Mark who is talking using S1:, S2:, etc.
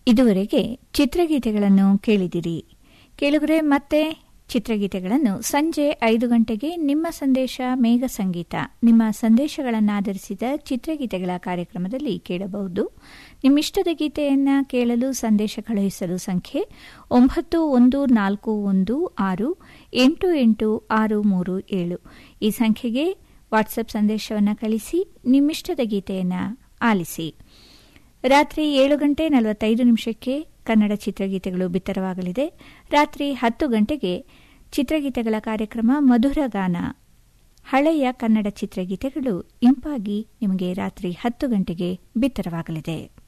S1: ಇದುವರೆಗೆ ಚಿತ್ರಗೀತೆಗಳನ್ನು ಕೇಳಿದಿರಿ ಕೇಳುಗರೆ ಮತ್ತೆ ಚಿತ್ರಗೀತೆಗಳನ್ನು ಸಂಜೆ ಐದು ಗಂಟೆಗೆ ನಿಮ್ಮ ಸಂದೇಶ ಮೇಘ ಸಂಗೀತ ನಿಮ್ಮ ಸಂದೇಶಗಳನ್ನಾಧರಿಸಿದ ಚಿತ್ರಗೀತೆಗಳ ಕಾರ್ಯಕ್ರಮದಲ್ಲಿ ಕೇಳಬಹುದು ನಿಮ್ಮಿಷ್ಟದ ಗೀತೆಯನ್ನ ಕೇಳಲು ಸಂದೇಶ ಕಳುಹಿಸಲು ಸಂಖ್ಯೆ ಒಂಬತ್ತು ಒಂದು ನಾಲ್ಕು ಒಂದು ಆರು ಎಂಟು ಎಂಟು ಆರು ಮೂರು ಏಳು ಈ ಸಂಖ್ಯೆಗೆ ವಾಟ್ಸ್ಆಪ್ ಸಂದೇಶವನ್ನು ಕಳಿಸಿ ನಿಮ್ಮಿಷ್ಟದ ಗೀತೆಯನ್ನು ಆಲಿಸಿ ರಾತ್ರಿ ಏಳು ಗಂಟೆ ನಲವತ್ತೈದು ನಿಮಿಷಕ್ಕೆ ಕನ್ನಡ ಚಿತ್ರಗೀತೆಗಳು ಬಿತ್ತರವಾಗಲಿದೆ ರಾತ್ರಿ ಹತ್ತು ಗಂಟೆಗೆ ಚಿತ್ರಗೀತೆಗಳ ಕಾರ್ಯಕ್ರಮ ಮಧುರ ಗಾನ ಹಳೆಯ ಕನ್ನಡ ಚಿತ್ರಗೀತೆಗಳು ಇಂಪಾಗಿ ನಿಮಗೆ ರಾತ್ರಿ ಹತ್ತು ಗಂಟೆಗೆ ಬಿತ್ತರವಾಗಲಿದೆ